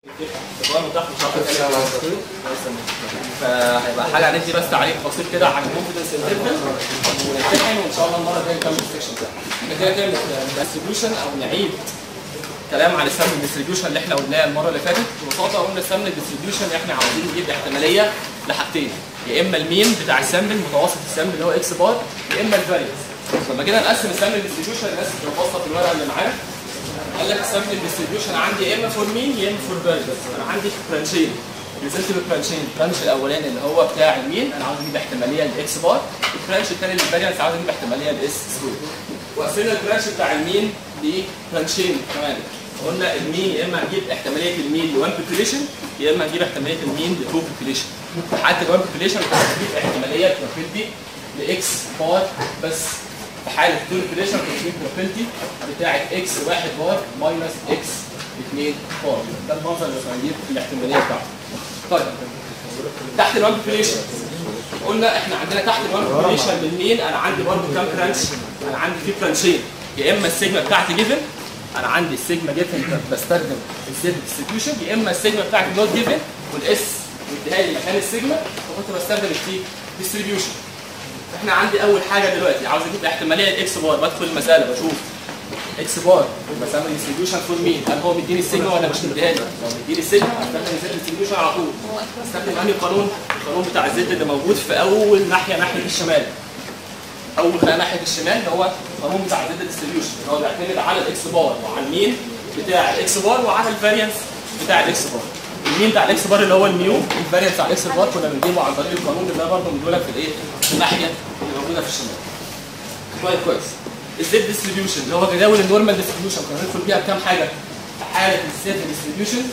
فهيبقى حاجه هندي بس تعليق بسيط كده عن الكونفدنس انترفل ونمتحن وان شاء الله المره الجايه نكمل السكشن ده. احنا كده كده ديستريبيوشن او نعيد كلام عن السم ديستريبيوشن اللي احنا قلناه المره اللي فاتت ببساطه قلنا السم ديستريبيوشن احنا عاوزين نجيب احتماليه لحاجتين يا اما المين بتاع السامبل متوسط السامبل اللي هو اكس بار يا اما الفارينس لما جينا نقسم السامبل ديستريبيوشن الناس بتبسط الورقه اللي معانا قال لك السامبل ديستريبيوشن عندي يا اما فور مين يا اما فور فارينس انا عندي برانشين نزلت بالبرانشين البرانش الاولاني اللي هو بتاع المين انا عاوز اجيب احتماليه لاكس بار البرانش الثاني للفارينس عاوز اجيب احتماليه لاس سكوير وقسمنا البرانش بتاع المين لبرانشين كمان قلنا المين يا اما هجيب احتماليه المين ل 1 بوبيليشن يا اما هجيب احتماليه المين ل 2 بوبيليشن في حاله ال 1 بوبيليشن كنت هجيب احتماليه بروبابيلتي لاكس بار بس في حاله 2 بوبيليشن كنت هجيب بروبابيلتي بتاعه اكس 1 بار ماينس اكس 2 بار ده المنظر اللي هنجيب الاحتماليه بتاعته طيب تحت ال 1 بوبيليشن قلنا احنا عندنا تحت ال 1 بوبيليشن بالمين انا عندي برضه كام برانش انا عندي في برانشين يا اما السيجما بتاعتي جيفن انا عندي السيجما جيفن بستخدم الزد ديستريبيوشن يا اما السيجما بتاعتي نوت جيفن والاس مديها لي مكان السيجما فكنت بستخدم التي ديستريبيوشن احنا عندي اول حاجه دلوقتي عاوز اجيب احتماليه الاكس بار بدخل المساله بشوف اكس بار بسمي ديستريبيوشن فور مين هل هو مديني السيجما ولا مش مديها لي؟ لو مديني السيجما هستخدم الزد ديستريبيوشن على طول استخدم انهي قانون؟ القانون بتاع الزد اللي موجود في اول ناحيه ناحيه الشمال اول خانه ناحيه الشمال هو القانون بتاع الزد ديستريبيوشن اللي هو بيعتمد على الاكس بار وعلى المين بتاع الاكس بار وعلى الفاريانس بتاع الاكس بار المين بتاع الاكس بار اللي هو الميو الفاريانس بتاع الاكس بار كنا بنجيبه عن طريق القانون اللي ده برضه مديهولك في الايه؟ في الناحيه اللي موجوده في الشمال كويس كويس الزد ديستريبيوشن اللي هو جداول النورمال ديستريبيوشن كنا بندخل بيها بكام حاجه؟ في حاله الزد ديستريبيوشن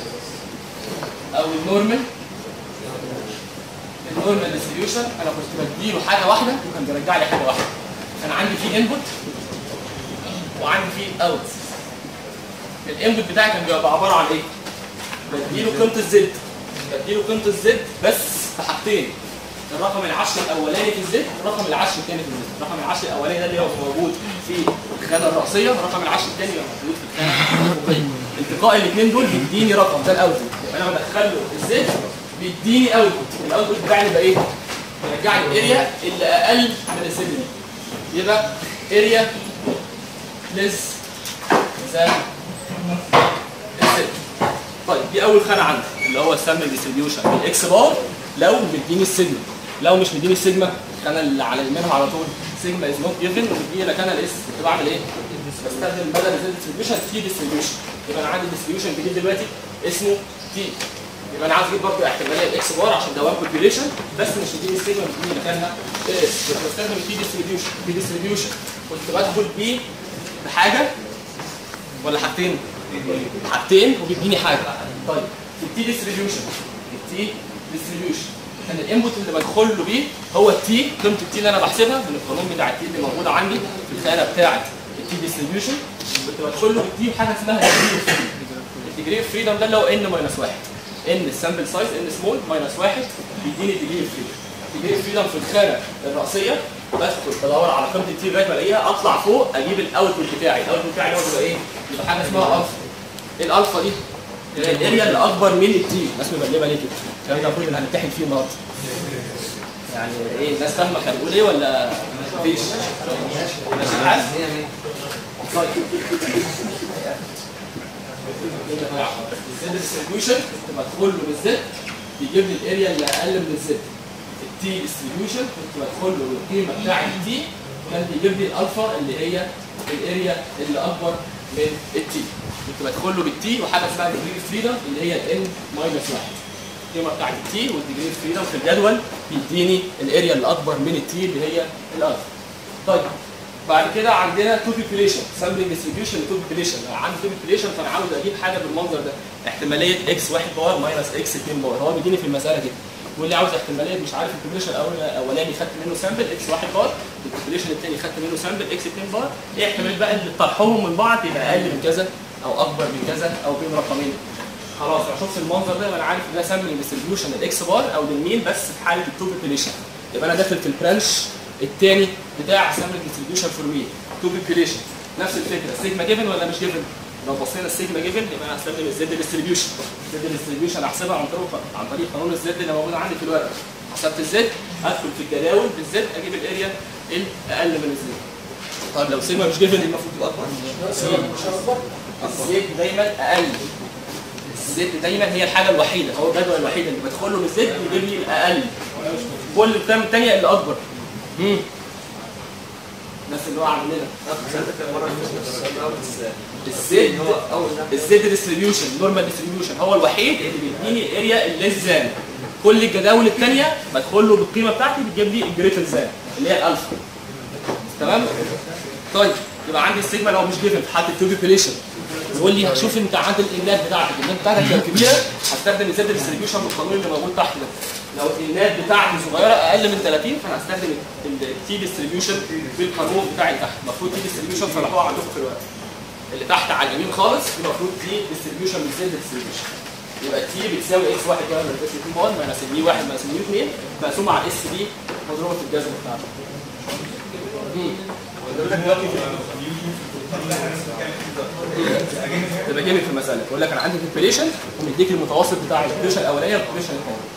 او النورمال النورمال ديستريبيوشن انا كنت بديله حاجه واحده وكان بيرجع لي حاجه واحده كان عندي فيه انبوت وعندي فيه اوت الانبوت بتاعي كان بيبقى عباره عن ايه؟ بديله قيمه الزد بديله قيمه الزد بس في حاجتين الرقم العشر الاولاني في الزد الرقم العشر الثاني في الزد الرقم العشر الاولاني ده اللي هو موجود في الخانه الرئيسيه الرقم العشر الثاني اللي موجود في الخانه الافقيه التقاء الاثنين دول بيديني رقم ده الاوتبوت يبقى انا بدخل له الزد بيديني اوتبوت الاوتبوت بتاعي يبقى ايه؟ بيرجع لي اريا اللي اقل من الزد دي يبقى اريا ليس ذان الزد طيب دي اول خانه عندي اللي هو السامبل ديستريبيوشن الاكس بار لو مديني السيجما لو مش مديني السيجما الخانه اللي على يمينها على طول سيجما از نوت جيفن ومديني مكانها الاس كنت بعمل ايه؟ بستخدم بدل الزد ديستريبيوشن تي ديستريبيوشن يبقى انا عندي ديستريبيوشن جديد دلوقتي اسمه تي يبقى انا عاوز اجيب برضه احتماليه الاكس بار عشان ده وان كوبيليشن بس مش مديني السيجما مديني مكانها الاس كنت بستخدم التي ديستريبيوشن تي ديستريبيوشن كنت بدخل بيه بحاجه ولا حاجتين؟ حاجتين وبيديني حاجه طيب التي ديستريبيوشن التي ديستريبيوشن كان الانبوت اللي بدخل له بيه هو التي قيمه التي اللي انا بحسبها من القانون بتاع التي اللي موجود عندي في الخانه بتاعه التي ديستريبيوشن كنت بدخل له بالتي بحاجه اسمها الديجري اوف فريدم ده اللي هو ان ماينس واحد ان السامبل سايز ان سمول ماينس واحد بيديني الديجري اوف فريدم الديجري اوف فريدم في الخانه الرئيسيه بدخل بدور على قيمه التي لغايه ما الاقيها اطلع فوق اجيب الاوتبوت بتاعي الاوتبوت بتاعي اللي هو بيبقى ايه؟ بيبقى حاجه اسمها الفا ايه الالفا دي؟ الاريا اللي اكبر من التي الناس مبلبه ليه كده؟ الكلام ده المفروض ان هنمتحن فيه النهارده يعني ايه الناس فاهمه كان بيقول ايه ولا مفيش؟ ماشي الحال؟ طيب الزد ديستريبيوشن كنت بدخل له بالزد بيجيب لي الاريا اللي اقل من الزد التي ديستريبيوشن كنت بدخل له بالقيمه بتاع التي كان بيجيب لي الالفا اللي هي الاريا اللي اكبر من التي كنت بدخل له بالتي وحاجه اسمها ديجري فريدم اللي هي الان ماينس واحد القيمه بتاعت التي والديجري فريدم في الجدول بيديني الاريا اللي اكبر من التي اللي هي الالفا طيب بعد كده عندنا تو بيبيليشن سامبلنج ديستريبيوشن تو بيبيليشن لو عندي تو بيبيليشن فانا عاوز اجيب حاجه بالمنظر ده احتماليه اكس 1 باور ماينس اكس 2 باور هو بيديني في المساله كده بيقول لي عاوز احتماليه مش عارف البيبيليشن الاولاني خدت منه سامبل اكس 1 بار البيبيليشن الثاني خدت منه سامبل اكس 2 بار ايه احتمال بقى اللي طرحهم من بعض يبقى اقل من كذا او اكبر من كذا او بين رقمين خلاص انا شفت المنظر ده انا عارف ان ده سامبلنج ديستريبيوشن الاكس بار او للمين بس في حاله التو بيبيليشن يبقى انا داخل في البرانش الثاني بتاع سامبلنج ديستريبيوشن فور مين تو بيبيليشن نفس الفكره سيجما جيفن ولا مش جيفن لو بصينا السيجما جيفن يبقى انا هستخدم الزد ديستريبيوشن الزد ديستريبيوشن احسبها عن طريق عن طريق قانون الزد اللي موجود عندي في الورقه حسبت الزد ادخل في الجداول بالزد اجيب الاريا الاقل من الزد طيب لو سيجما مش جيفن المفروض تبقى اكبر الزد دايما اقل الزد دايما هي الحاجه الوحيده هو الجدول الوحيد اللي بدخل له بالزد يجيب لي الاقل كل الكلام الثانيه اللي اكبر امم الناس اللي هو عاملينها الزد الزد ديستريبيوشن نورمال ديستريبيوشن هو الوحيد اللي بيديني الاريا الليس كل الجداول الثانيه بدخل له بالقيمه بتاعتي بتجيب لي الجريتر زان اللي هي الالفا تمام طيب يبقى عندي السيجما لو مش جيفن في حاله التو بيبيليشن يقول لي هشوف انت عدد الانات بتاعتك الانات بتاعتك لو كبيره هستخدم الزد ديستريبيوشن بالقانون اللي موجود تحت ده لو الانات بتاعتي صغيره اقل من 30 فانا هستخدم التي ديستريبيوشن بالقانون بتاعي تحت المفروض تي ديستريبيوشن صلحوها عندكم في الورق اللي تحت على اليمين خالص المفروض تي ديستريبيوشن بالزد ديستريبيوشن يبقى تي بتساوي اكس 1 ماينس اكس 2 1 ماينس بي 1 ماينس بي 2 مقسومه على اس دي مضروبه في الجذر بتاعته تبقى جامد في المساله يقول لك انا عندي كالكوليشن ومديك المتوسط بتاع الكالكوليشن الاولانيه والكالكوليشن الثانيه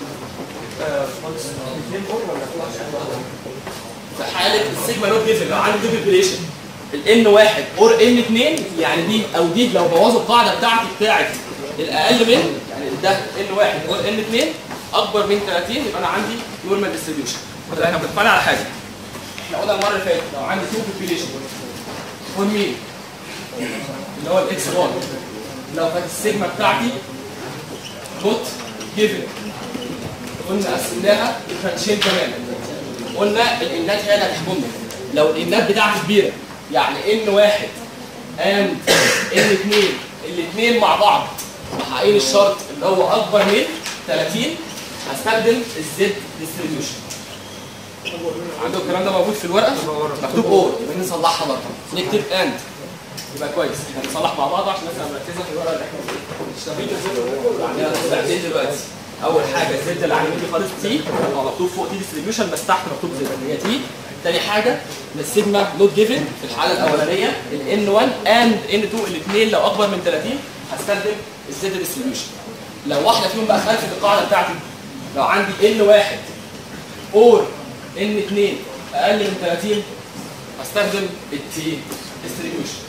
في حاله السيجما نوت جيفن لو عندي دي كالكوليشن الان واحد اور ان 2 يعني دي او دي لو بوظوا القاعده بتاعتي بتاعت الاقل من يعني ده ان واحد اور ان 2 اكبر من 30 يبقى انا عندي نورمال ديستريبيوشن احنا بنتفرج على حاجه احنا قلنا المره اللي فاتت لو عندي تو بوبيليشن خد مين؟ اللي هو الاكس 1 لو كانت السيجما بتاعتي نوت جيفن قلنا قسمناها فرانشين كمان قلنا الانات هي اللي هتحكمنا لو الانات بتاعتي كبيره يعني ان واحد اند ان اثنين الاثنين مع بعض محققين الشرط اللي هو اكبر من 30 هستخدم الزد ديستريبيوشن عندكم الكلام ده موجود في الورقه مكتوب اور يبقى نصلحها برضه نكتب اند يبقى كويس احنا نصلح مع بعض عشان الناس مركزه في الورقه اللي احنا اشتغلنا عندنا طلعتين دلوقتي اول حاجه الزد اللي على اليمين دي خالص تي هو مكتوب فوق تي ديستريبيوشن بس تحت مكتوب زد اللي هي تي تاني حاجه ان السيجما نوت جيفن في الحاله الاولانيه الان 1 اند ان 2 الاثنين لو اكبر من 30 هستخدم الزد ديستريبيوشن لو واحده فيهم بقى خلفت القاعده بتاعتي لو عندي ان 1 اور ان 2 اقل من 30 هستخدم التي ديستريبيوشن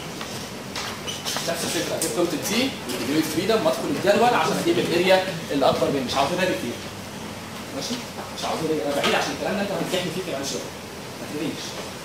نفس الفكره اجيب قيمه التي والديجري فريدم وادخل الجدول عشان اجيب الاريا اللي اكبر مني مش عاوزين رابط كتير ماشي مش عاوزين رابط انا بعيد عشان الكلام ده انت هتمتحن فيه كمان شويه ما تجريش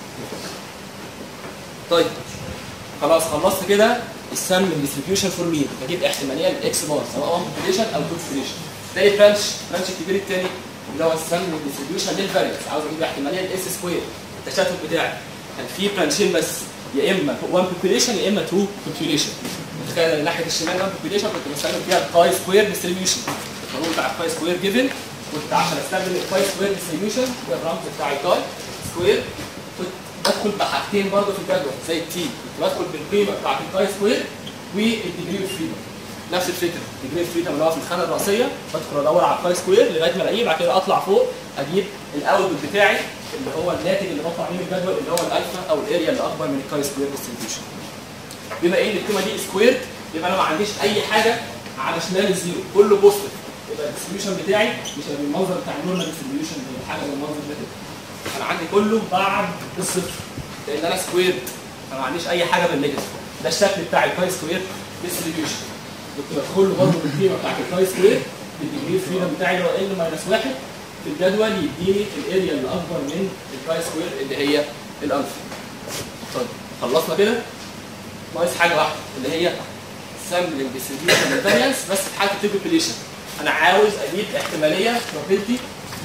طيب خلاص خلصت كده السم ديستريبيوشن فور مين بجيب احتماليه الاكس بار سواء 1 بوبيليشن او 2 بوبيليشن تاني برانش برانش الكبير الثاني اللي هو السم ديستريبيوشن للفاريانس عاوز اجيب احتماليه الاس سكوير التشتت بتاعي كان في برانشين بس يا اما 1 بوبيليشن يا اما 2 بوبيليشن تخيل ناحيه الشمال 1 بوبيليشن كنت بستخدم فيها الكاي سكوير ديستريبيوشن القانون بتاع الكاي سكوير جيفن كنت عشان استخدم الكاي سكوير ديستريبيوشن ده الرمز بتاع الكاي سكوير كنت بدخل بحاجتين برضه في الجدول زي التي كنت بدخل بالقيمه بتاعت الكاي سكوير والديجري اوف فريدم نفس الفكره الديجري اوف فريدم اللي هو في الخانه الرئيسيه بدخل ادور على الكاي سكوير لغايه ما الاقيه بعد كده اطلع فوق اجيب الاوتبوت بتاعي اللي هو الناتج اللي بطلع منه الجدول اللي هو الالفا او الاريا اللي اكبر من الكاي سكوير ديستريبيوشن بما ان القيمه دي سكوير يبقى انا ما عنديش اي حاجه على شمال الزيرو كله بوزيتيف يبقى الديستريبيوشن بتاعي مش هيبقى بالمنظر بتاع النورمال ديستريبيوشن حاجه بالمنظر ده كده انا عندي كله بعد الصفر لان انا سكوير فما عنديش اي حاجه بالنيجاتيف ده الشكل بتاع الكاي سكوير ديستريبيوشن كنت بدخل له برضه بالقيمه بتاعت الكاي سكوير بالديجري فريدم بتاعي اللي هو ال ماينس 1 في الجدول يديني الاريا اللي اكبر من الكاي سكوير اللي هي الالفا طيب خلصنا كده ناقص حاجه واحده اللي هي سامبلنج ديستريبيوشن الفاريانس بس في حاله التيبيكوليشن انا عاوز اجيب احتماليه بروبابيلتي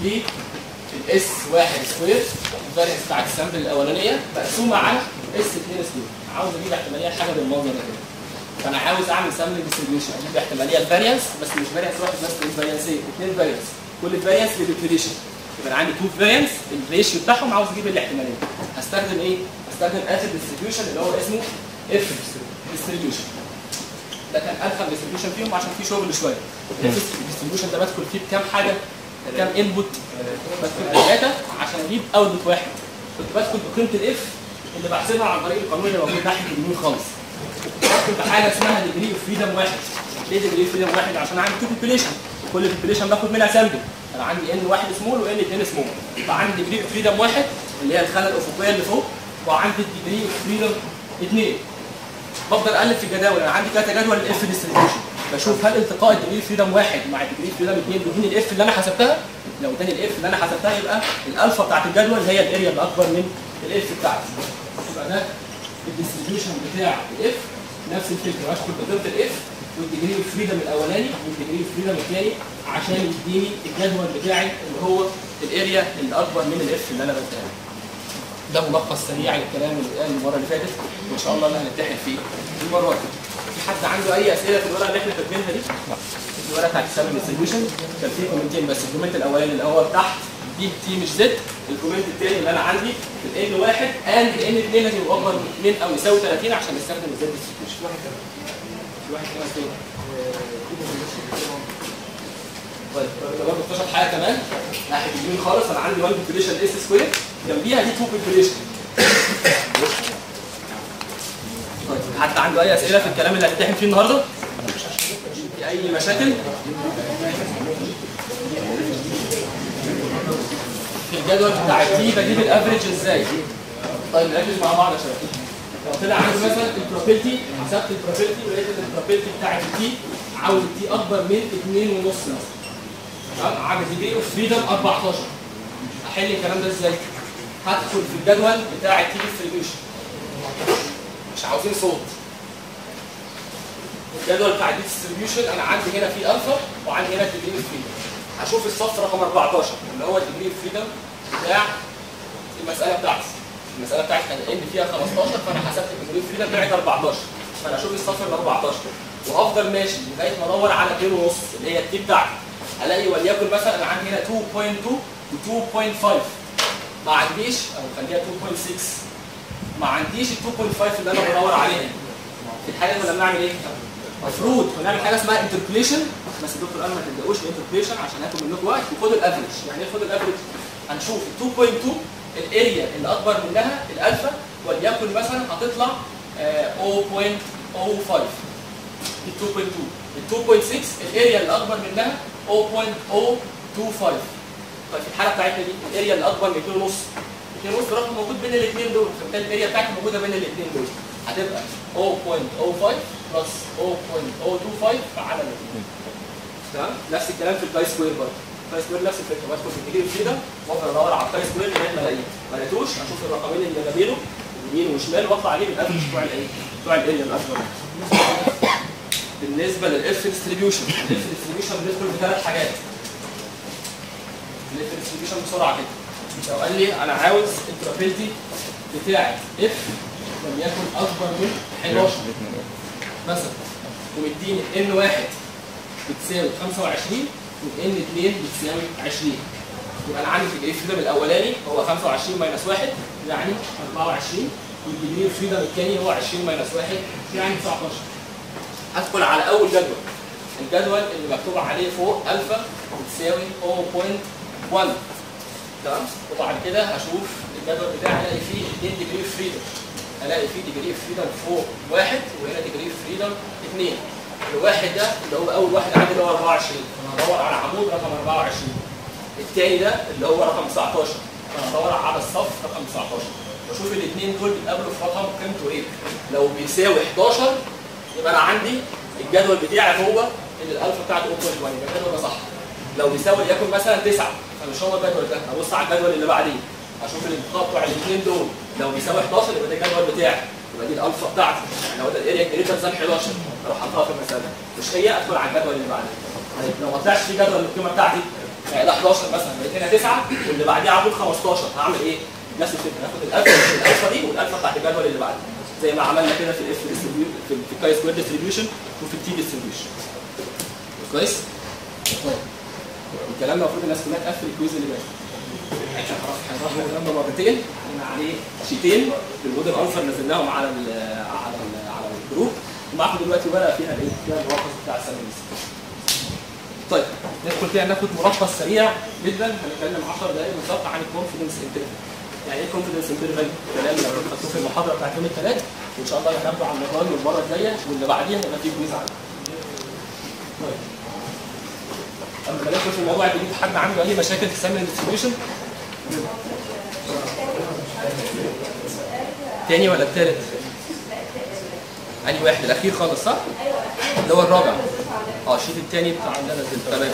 للاس 1 سكوير الفاريانس بتاعت السامبل الاولانيه مقسومه على اس 2 سكوير عاوز اجيب احتماليه حاجه بالمنظر ده كده فانا عاوز اعمل سامبلنج ديستريبيوشن اجيب احتماليه الفاريانس بس مش فاريانس واحد بس الفاريانسين اثنين فاريانس كل فاريانس للديفينيشن يبقى انا عندي تو فاريانس الريشيو بتاعهم عاوز اجيب الاحتماليه هستخدم ايه؟ هستخدم اخر ديستريبيوشن اللي هو اسمه اف ديستريبيوشن ده كان ارخم ديستريبيوشن فيهم عشان فيه شغل شويه الاف ديستريبيوشن ده بدخل فيه بكام حاجه كام انبوت بدخل ثلاثه عشان اجيب اوتبوت واحد كنت بدخل بقيمه الاف اللي بحسبها عن طريق القانون اللي موجود ناحيه اليمين خالص في حاجه اسمها ديجري اوف فريدم واحد ليه ديجري اوف فريدم واحد عشان عندي تو بوبيليشن كل بوبيليشن باخد منها سامبل انا عندي ان واحد سمول وان اثنين سمول فعندي ديجري اوف فريدم واحد اللي هي الخانه الافقيه اللي فوق وعندي الديجري اوف فريدم اثنين بفضل اقلب في الجداول انا عندي ثلاثه جدول الاف ديستريبيوشن بشوف هل التقاء الديجري فريدم واحد مع الديجري فريدم اثنين بيديني الاف اللي انا حسبتها لو اداني الاف اللي انا حسبتها يبقى الالفا بتاعت الجدول هي الاريا اللي اكبر من الاف بتاعتي يبقى ده الديستريبيوشن بتاع الاف نفس الفكره بدخل بقيمه الاف والديجري اوف فريدم الاولاني والديجري اوف فريدم الثاني عشان يديني الجدول بتاعي اللي هو الاريا اللي اكبر من الاف اللي انا بديها ده ملخص سريع للكلام اللي اتقال المره اللي فاتت وان شاء الله اللي هنمتحن فيه المره دي في حد عنده اي اسئله في الورقه اللي احنا كاتبينها دي؟ في الورقه بتاعت السبب ديستريبيوشن كان في كومنتين بس الكومنت الاولاني اللي هو تحت دي تي مش زد الكومنت الثاني اللي انا عندي الان واحد اند ان اثنين لازم يبقى اكبر من 2 او يساوي 30 عشان نستخدم الزد ديستريبيوشن في واحد كمان في واحد كمان فين؟ طيب ده برضه اكتشف حاجه كمان ناحيه اليمين خالص انا عندي 1 بوبيليشن اس سكوير جنبيها دي 2 بوبيليشن طيب حد عنده اي اسئله في الكلام اللي هنمتحن فيه النهارده؟ في اي مشاكل؟ في الجدول بتاع التي بجيب الافريج ازاي؟ طيب نركز مع بعض يا شباب لو طلع عندي مثلا البروبابيلتي حسبت البروبابيلتي ولقيت ان البروبابيلتي بتاعت التي عاوز التي اكبر من 2.5 مثلا تمام عامل ديجري اوف فريدم 14 احل الكلام ده ازاي؟ هدخل في الجدول بتاع التي ديستريبيوشن مش عاوزين صوت الجدول بتاع الدي ديستريبيوشن انا عندي هنا في الفا وعندي هنا الديجري اوف فريدم هشوف الصف رقم 14 اللي هو الديجري اوف فريدم بتاع المساله بتاعتي المساله بتاعتي كان ان فيها 15 فانا حسبت الديجري اوف فريدم بتاعت 14 فانا اشوف الصف ال 14 وافضل ماشي لغايه ما ادور على 2 ونص اللي هي التي بتاعتي الاقي وليكن مثلا انا عندي هنا 2.2 و 2.5 ما عنديش او خليها 2.6 ما عنديش ال 2.5 اللي انا بدور عليها في الحاله دي كنا بنعمل ايه؟ المفروض كنا بنعمل حاجه اسمها انتربوليشن بس الدكتور قال ما تبداوش بالانتربوليشن عشان هاخد منكم وقت وخدوا الافرج يعني ايه خدوا الافرج؟ هنشوف ال 2.2 الاريا اللي اكبر منها الالفا وليكن مثلا هتطلع آه، 0.05 دي 2.2 ال 2.6 الاريا اللي اكبر منها 0.025 طيب في الحاله بتاعتنا دي الاريا اللي اكبر من 2 ونص 2 ونص رقم موجود بين الاثنين دول فبالتالي الاريا بتاعتي موجوده بين الاثنين دول هتبقى 0.05 بلس 0.025 على الاثنين تمام نفس الكلام في الباي سكوير برضه الباي سكوير نفس الفكره بدخل في الديجري كده وافضل ادور على الباي سكوير لغايه ما الاقيه ما لقيتوش اشوف الرقمين اللي ما بينه يمين وشمال واطلع عليه بالافرج بتوع الايه بتوع الاريا الاكبر بالنسبه للاف ديستريبيوشن الاف ديستريبيوشن بندخل بثلاث حاجات الاف ديستريبيوشن بسرعه كده لو قال لي انا عاوز البروبابيلتي بتاعت اف لم يكن اكبر من 11 مثلا ومديني ان واحد بتساوي 25 وان 2 بتساوي 20 يبقى انا عندي في الاف فريدم الاولاني هو 25 ماينس 1 يعني 24 والديجري فريدم الثاني هو 20 ماينس 1 يعني 19 هدخل على اول جدول الجدول اللي مكتوب عليه فوق الفا بتساوي 0.1 تمام وبعد كده هشوف الجدول بتاعي الاقي فيه 2 ديجري فريدم الاقي فيه ديجري فريدم فوق واحد وهنا ديجري فريدم اثنين الواحد ده اللي هو اول واحد عندي اللي هو 24 فانا هدور على عمود رقم 24 الثاني ده اللي هو رقم 19 فانا هدور على الصف رقم 19 واشوف الاثنين دول بيتقابلوا في رقم قيمته ايه لو بيساوي 11 يبقى انا عندي الجدول بتاعي هو اللي الالفا بتاعته 0.1 يبقى الجدول ده صح لو بيساوي يكن مثلا 9 فمش هو الجدول ده ابص على الجدول اللي بعديه اشوف الانتقاء بتوع الاثنين دول لو بيساوي 11 يبقى ده الجدول بتاعي يبقى دي الالفا بتاعتي يعني لو ده الاريا جريتر ذان 11 اروح حاطها في المساله مش هي ادخل على الجدول اللي بعديه طيب لو ما طلعش في جدول القيمه بتاعتي يعني ده 11 مثلا بقيت هنا 9 واللي بعديه على طول 15 هعمل ايه؟ نفس الفكره هاخد الالفا الالفا دي والالفا بتاعت الجدول اللي بعديه زي ما عملنا كده في الاف في الكاي سكوير ديستريبيوشن وفي التي ديستريبيوشن كويس؟ طيب الكلام ده المفروض الناس كلها تقفل الكويز اللي باقي احنا خلاص هنروح الكلام ده مرتين قلنا عليه شيتين بالموديل انسر نزلناهم على ال على ال على الجروب ومعاكم دلوقتي ورقه فيها الايه؟ فيها الملخص بتاع السنه دي طيب ندخل كده ناخد ملخص سريع جدا هنتكلم 10 دقائق بالظبط عن الكونفدنس انترفال يعني ايه كونفدنس انترفال كلام لو خدتوه في المحاضره بتاعت يوم الثلاث وان شاء الله هنبدا على المره دي والمره الجايه واللي بعديها يبقى في كويز عنه طيب اما ندخل في الموضوع الجديد حد عنده اي مشاكل في السامن ديستريبيوشن تاني ولا التالت؟ أنهي واحد الأخير خالص صح؟ اللي هو الرابع اه الشيت التاني بتاع اللي أنا نزلته تمام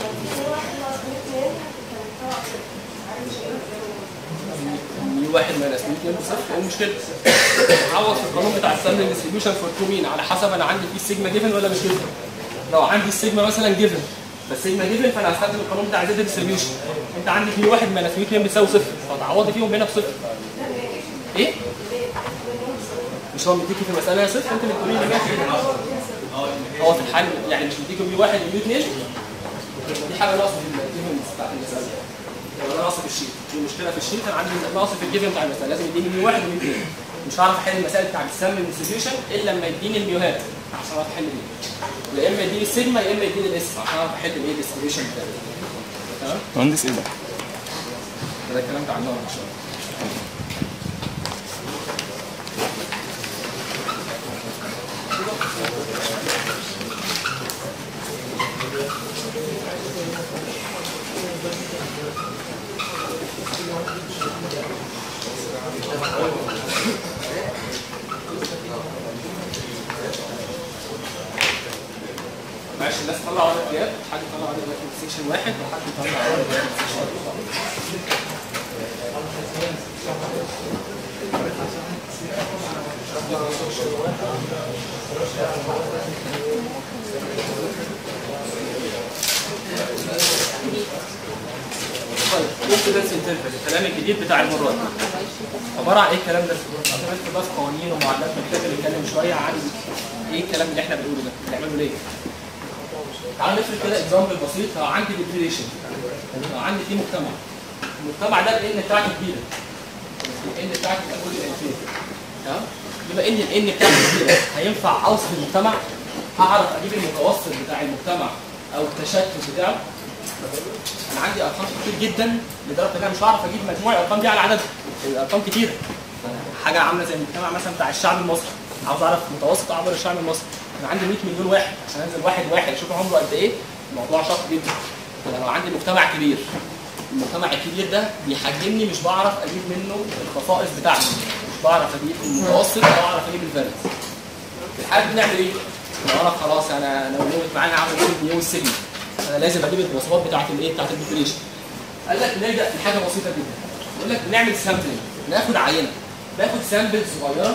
ميو واحد ماينس ميو اتنين بصفر ايه المشكلة؟ عوض في القانون بتاع السامن ديستريبيوشن فور تو مين على حسب أنا عندي فيه السيجما جيفن ولا مش جيفن لو عندي السيجما مثلا جيفن بس سيجما جيفن فانا هستخدم القانون بتاع زد ديستريبيوشن انت عندك ميو واحد ماينس ميو اتنين بتساوي صفر فتعوضي فيهم هنا بصفر ايه؟ مش هو مديكي في المساله صفر انت اللي بتقولي لي ماشي هو في الحل يعني مش مديكي ميو واحد وميو اتنين دي حاجه ناقصه في الجيفن بتاعت المساله لو انا ناقصه في الشيت في مشكله في الشيت انا عندي ناقصه في الجيفن بتاع المساله لازم يديني ميو واحد وميو اتنين مش هعرف احل المسائل بتاعت السم ديستريبيوشن الا لما يديني الميوهات عشان اعرف احل دي يا اما يديني السيجما يا اما يديني الاسم عشان اعرف احل الايه ديستريبيوشن بتاعي تمام مهندس ايه ده؟ ده الكلام بتاع النار ان شاء الله معلش الناس طلع ورقه غياب حد طلع ورقه غياب في سيكشن واحد وحد طلع ورقه غياب في سيكشن طيب كونفدنس انترفيس الكلام الجديد بتاع المره دي عباره عن ايه الكلام ده؟ اعتمدت بس قوانين ومعادلات محتاج نتكلم شويه عن ايه الكلام اللي احنا بنقوله ده؟ بنعمله ليه؟ تعال نفرض كده اكزامبل بسيط لو عندي ديبريشن لو عندي في مجتمع المجتمع ده الان بتاعته كبيره الان بتاعته تبقى كل الانفين تمام بما ان الان بتاعته كبيره هينفع اوصف المجتمع هعرف اجيب المتوسط بتاع المجتمع او التشتت بتاعه انا عندي ارقام كتير جدا لدرجه ان انا مش هعرف اجيب مجموع الارقام دي على عدد الارقام كتيره حاجه عامله زي المجتمع مثلا بتاع الشعب المصري عاوز اعرف متوسط اعمار الشعب المصري انا عندي 100 مليون واحد عشان انزل واحد واحد اشوف عمره قد ايه الموضوع شاق جدا فانا لو عندي مجتمع كبير المجتمع الكبير ده بيحجمني مش بعرف اجيب منه الخصائص بتاعته مش بعرف اجيب المتوسط او اعرف اجيب الفيرنس في الحاله دي بنعمل ايه؟ لو انا خلاص انا لو نوت معانا عامل ايه نيو السجن انا لازم اجيب المواصفات بتاعت الايه بتاعت البوبوليشن قال لك نلجا لحاجه بسيطه جدا يقول لك بنعمل سامبلنج ناخد عينه ناخد سامبل صغيره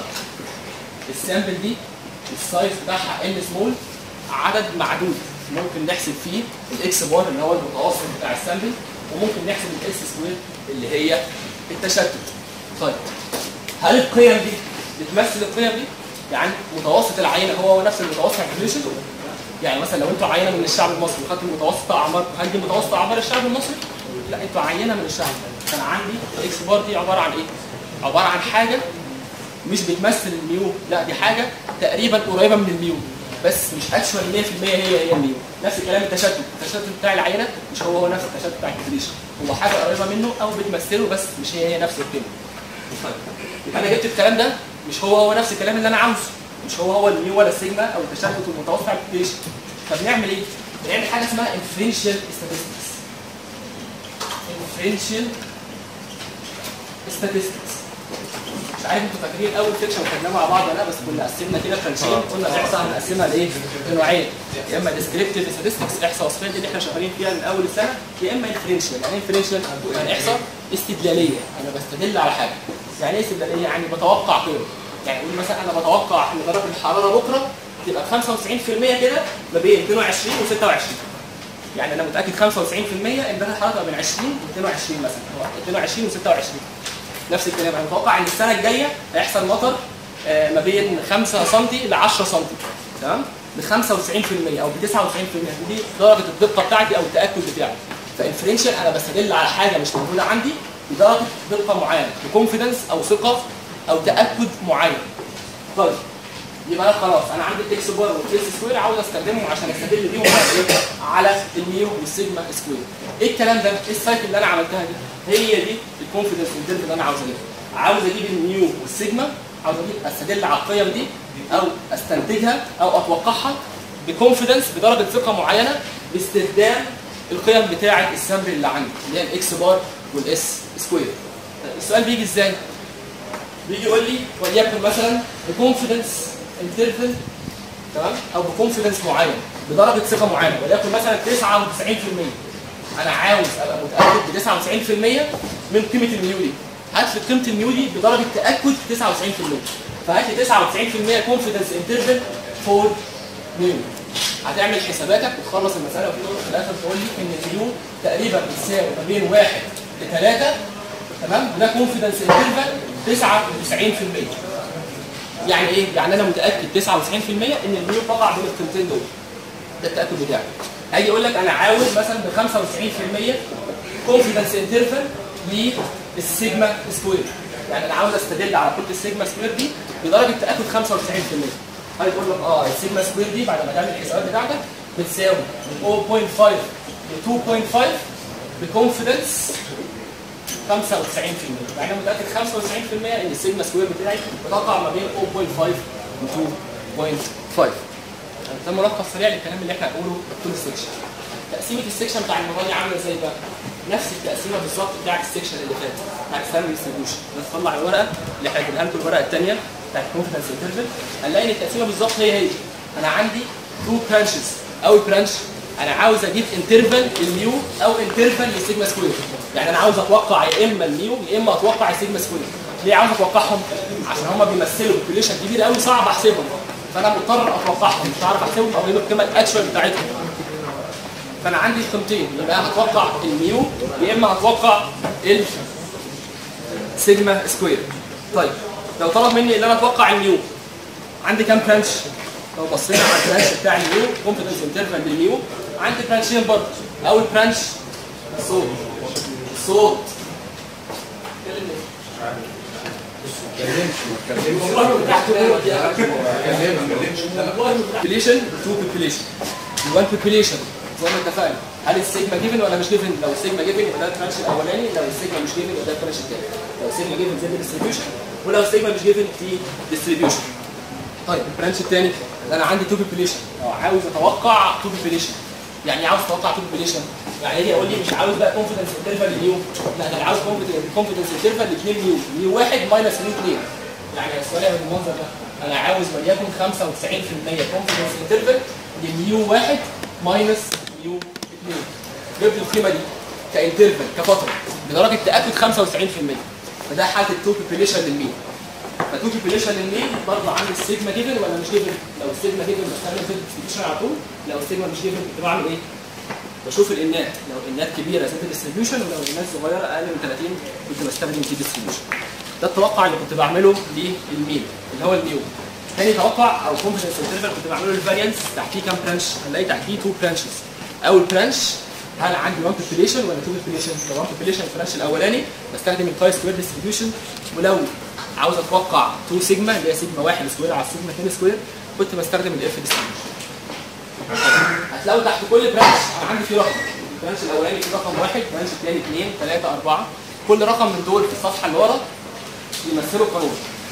السامبل دي السايز بتاعها ان سمول عدد معدود ممكن نحسب فيه الاكس بار اللي هو المتوسط بتاع السامبل وممكن نحسب الاس سكوير اللي هي التشتت طيب هل القيم دي بتمثل القيم دي؟ يعني متوسط العينه هو هو نفس المتوسط البوبوليشن يعني مثلا لو انتوا عينه من الشعب المصري وخدتوا متوسط اعمار هل دي متوسط اعمار الشعب المصري؟ لا انتوا عينه من الشعب فانا عندي الاكس بار دي عباره عن ايه؟ عباره عن حاجه مش بتمثل الميو لا دي حاجه تقريبا قريبه من الميو بس مش اكشوال 100% هي هي الميو نفس الكلام التشتت التشتت بتاع العينه مش هو هو نفس التشتت بتاع الكوبريشن هو حاجه قريبه منه او بتمثله بس مش هي هي نفس القيمه طيب يبقى انا جبت الكلام ده مش هو هو نفس الكلام اللي انا عاوزه مش هو هو الميو ولا السيجما او التشتت المتوسط بتاع الكوبريشن فبنعمل ايه؟ بنعمل حاجه اسمها inferential statistics inferential statistics مش عارف انتوا فاكرين اول سيكشن خدناه مع بعض ولا لا بس كنا قسمنا كده تنشين قلنا الاحصاء هنقسمها لايه؟ لنوعين يا اما ديسكريبتيف ستاتستكس احصاء وصفيه دي اللي احنا شغالين فيها من اول السنه يا اما انفرنشال يعني انفرنشال يعني احصاء استدلاليه انا بستدل على حاجه يعني ايه استدلاليه؟ يعني بتوقع قيم يعني اقول مثلا انا بتوقع ان درجه الحراره بكره تبقى 95% كده ما بين 22 و 26 يعني انا متاكد 95% ان درجه الحراره تبقى بين 20 و 22 مثلا هو 22 و 26 نفس الكلام انا متوقع ان السنه الجايه هيحصل مطر آه، ما بين 5 سم ل 10 سم تمام ب 95% او ب 99% دي درجه الدقه بتاعتي او التاكد بتاعي فانفرنشال انا بستدل على حاجه مش موجوده عندي بدرجه دقه معينه بكونفيدنس او ثقه او تاكد معين طيب يبقى انا خلاص انا عندي الاكس بار والاكس سكوير عاوز استخدمهم عشان استدل بيهم على ايه؟ على الميو والسيجما سكوير ايه الكلام ده ايه السايكل اللي انا عملتها دي هي دي الكونفيدنس انترفال اللي انا عاوز اجيبها عاوز اجيب الميو والسيجما عاوز اجيب استدل على القيم دي او استنتجها او اتوقعها بكونفيدنس بدرجه ثقه معينه باستخدام القيم بتاعه السامبل اللي عندي اللي هي الاكس بار والاس سكوير السؤال بيجي ازاي؟ بيجي يقول لي وليكن مثلا بكونفيدنس انترفال تمام او بكونفيدنس معين بدرجه ثقه معينه وليكن مثلا 99% انا عاوز ابقى متاكد ب 99% من قيمه الميو دي هات لي قيمه الميو دي بدرجه تاكد 99% فهات لي 99% كونفيدنس انترفال فور ميو هتعمل حساباتك وتخلص المساله وفي في الاخر تقول لي ان الميو تقريبا بتساوي ما بين 1 ل 3 تمام وده كونفيدنس انترفال 99% يعني ايه؟ يعني انا متاكد 99% ان الميو تقع بين القيمتين دول ده التاكد بتاعي هاجي اقول لك انا عاوز مثلا ب 95% كونفيدنس انترفال للسيجما سكوير يعني انا عاوز استدل على قيمه السيجما سكوير دي بدرجه تاكد 95% هاجي تقول لك اه السيجما سكوير دي بعد ما تعمل الحسابات بتاعتك بتساوي من 0.5 ل 2.5 بكونفيدنس 95% يعني انا متاكد 95% ان السيجما سكوير بتاعي بتقع ما بين 0.5 و 2.5 ده ملخص سريع للكلام اللي احنا هنقوله طول السكشن تقسيمه السكشن بتاع المره دي عامله ازاي بقى؟ نفس التقسيمه بالظبط بتاعت السكشن اللي فات بتاعت ستاندرد ديستريبيوشن بس طلع الورقه اللي احنا اديناها لكم الورقه الثانيه بتاعت كونفدنس انترفل هنلاقي ان التقسيمه بالظبط هي هي انا عندي تو برانشز اول برانش انا عاوز اجيب انترفال الميو او انترفال للسيجما سكوير يعني انا عاوز اتوقع يا اما الميو يا اما اتوقع السيجما سكوير ليه عاوز اتوقعهم عشان هم بيمثلوا بوبيليشن كبير قوي صعب احسبهم فانا مضطر اتوقعهم مش هعرف احسبهم او اجيب القيمه الاكشوال بتاعتهم فانا عندي قيمتين يبقى هتوقع الميو يا اما هتوقع السيجما سكوير طيب لو طلب مني ان انا اتوقع الميو عندي كام برانش لو بصينا على البرانش بتاع الميو كونفدنس انترفال بالميو عندي برانشين برضه اول برانش الصوت الصوت population تو population one population زي ما اتفقنا هل السيجما جيفن ولا مش جيفن لو السيجما جيفن يبقى ده البرانش الاولاني لو السيجما مش جيفن يبقى ده البرانش الثاني لو السيجما جيفن زي الديستريبيوشن ولو السيجما مش جيفن في ديستريبيوشن طيب البرانش الثاني انا عندي تو بوبيليشن عاوز اتوقع تو بوبيليشن يعني عاوز اتوقع تو بوبيليشن يعني يجي يقول لي مش عاوز بقى كونفدنس انترفال لنيو لا ده انا عاوز كونفدنس انترفال لاثنين نيو نيو واحد ماينس نيو اثنين يعني السؤال هيبقى بالمنظر ده انا عاوز وليكن 95% كونفدنس انترفال لنيو واحد ماينس نيو اثنين جبت القيمه دي كانترفال كفتره بدرجه تاكد 95% فده حاله التو بوبيليشن للمين فتو بوبيليشن للمين برضه عندي السيجما جيفن ولا مش جيفن لو السيجما جيفن بستخدم في الديستريبيوشن على طول لو السيجما مش جيفن كنت بعمل ايه بشوف الانات لو الانات كبيره زي الديستريبيوشن ولو الانات صغيره اقل من 30 كنت بستخدم تي ديستريبيوشن ده التوقع اللي كنت بعمله للمين اللي هو الميو تاني توقع او كونفدنس انترفال كنت بعمله للفاريانس تحتيه كام برانش هنلاقي تحتيه تو برانشز اول برانش هل عندي 1 population ولا 2 population؟ لو 1 population البرانش الاولاني بستخدم الكاي سكوير ديستريبيوشن ولو عاوز اتوقع 2 سيجما اللي هي سيجما 1 سكوير على سيجما 2 سكوير كنت بستخدم الاف ديستريبيوشن هتلاقوا تحت كل برانش انا عندي فيه رقم البرانش الاولاني فيه رقم واحد البرانش الثاني 2 3 4 كل رقم من دول في الصفحه اللي ورا يمثلوا قانون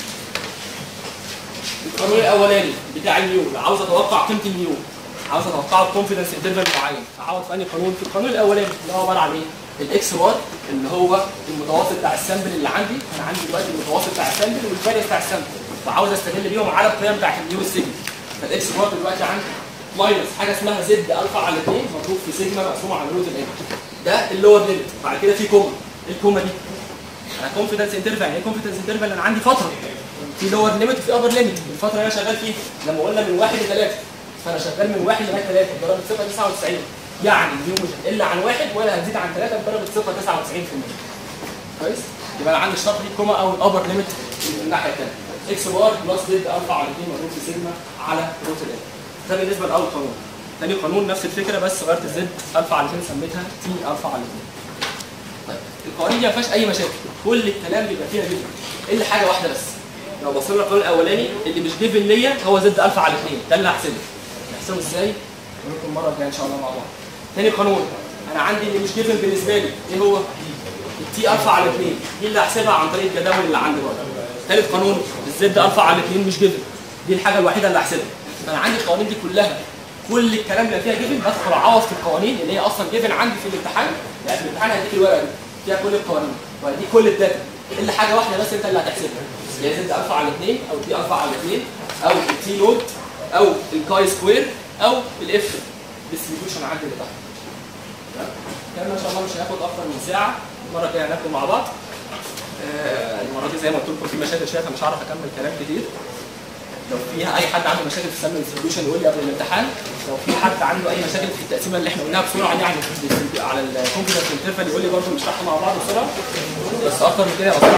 القانون الاولاني بتاع النيو لو عاوز اتوقع قيمه النيو عاوز اتوقعه بكونفدنس انترفال معين فعاوز في انهي قانون في القانون الاولاني اللي هو عباره عن ايه؟ الاكس بار اللي هو المتوسط بتاع السامبل اللي عندي انا عندي دلوقتي المتوسط بتاع السامبل والفاريانس بتاع السامبل فعاوز استغل بيهم على القيم بتاعت النيو السيجما فالاكس بار دلوقتي عندي ماينس حاجه اسمها زد الفا على 2 مضروب في سيجما مقسومه على روت الان ده اللور ليميت بعد كده في كوما ايه الكوما دي؟ انا كونفدنس انترفال يعني ايه كونفدنس انترفال انا عندي فتره في لور ليميت وفي ابر ليميت الفتره اللي انا شغال فيها لما قلنا من واحد لثلاثه فانا شغال من واحد لغايه ثلاثه بدرجه ثقه 99 يعني اليوم مش هتقل عن واحد ولا هتزيد عن ثلاثه بدرجه ثقه 99% كويس يبقى انا عندي الشرط دي كوما او الابر ليميت من الناحيه الثانيه اكس بار بلس زد الفا على 2 مضروب في سيجما على روت الان ده بالنسبه لاول قانون ثاني قانون نفس الفكره بس غيرت الزد الفا على 2 سميتها تي الفا على 2 طيب القوانين دي ما فيهاش اي مشاكل كل الكلام بيبقى فيها جدا الا حاجه واحده بس لو بصينا للقانون الاولاني اللي مش جيفن ليا هو زد الفا على 2 ده اللي هحسبه نحسبه ازاي؟ نقول لكم المره الجايه ان شاء الله مع بعض تاني قانون انا عندي اللي مش جيفن بالنسبه لي ايه هو؟ التي الفا على 2 دي اللي هحسبها عن طريق الجداول اللي عندي برضه ثالث قانون الزد الفا على 2 مش جيفن دي الحاجه الوحيده اللي هحسبها انا عندي القوانين دي كلها كل الكلام اللي فيها جيفن بدخل اعوض في القوانين اللي هي اصلا جيفن عندي في الامتحان يعني في الامتحان هديك الورقه دي فيها كل القوانين وهديك كل الداتا الا حاجه واحده بس انت اللي هتحسبها هي زد الفا على 2 او تي الفا على 2 او التي نوت او الكاي سكوير او الاف ديستريبيوشن عندي اللي تحت كان ان شاء الله مش هياخد اكتر من ساعه المره الجايه هناكل مع بعض آه، المره دي زي ما قلت لكم في مشاكل شويه فمش هعرف اكمل كلام كتير لو في اي حد عنده مشاكل في السم ديستريبيوشن يقول لي قبل الامتحان لو في حد عنده اي مشاكل في التقسيمه اللي احنا قلناها بسرعه دي عن ال- على الكونفدنس انترفال يقول لي برضه نشرحها مع بعض بسرعه بس اكتر من كده يا أصلاً